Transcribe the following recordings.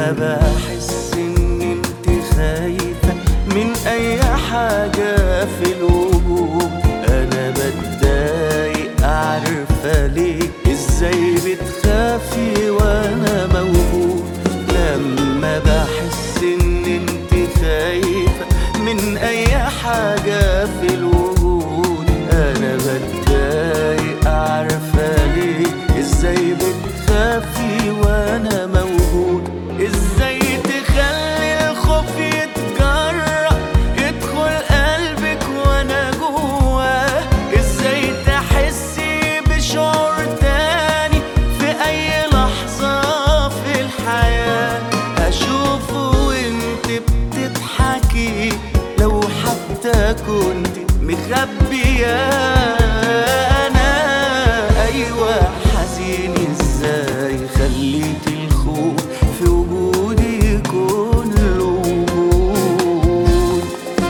لما بحس ان انت خايفة من اي حاجة في الوجود انا بتضايق عارفة ليه ازاي بتخافي وانا موجود لما بحس ان انت خايفة من اي حاجة في الوجود انا بتضايق عارفة ليه ازاي بتخافي وانا موجود ازاي تخلي الخوف يتجرأ يدخل قلبك وانا جواه ازاي تحسي بشعور تاني في اي لحظة في الحياة اشوفه وانت بتضحكي لو حتى كنت مخبية انا ايوه حزين ازاي خليت الخوف في وجودي يكون له وجود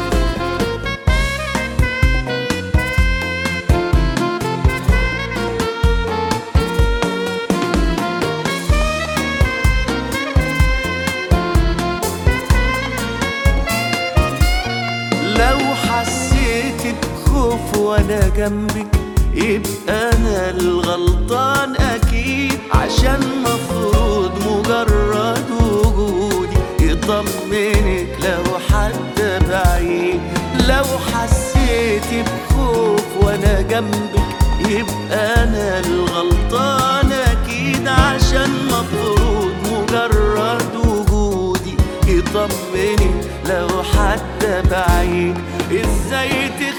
لو حسيت بخوف وانا جنبك يبقى انا الغلطان اكيد عشان مفروض مجرد وجودي يطمنك لو حد بعيد لو حسيت بخوف وانا جنبك يبقى انا الغلطان اكيد عشان مفروض مجرد وجودي يطمني لو حد بعيد ازاي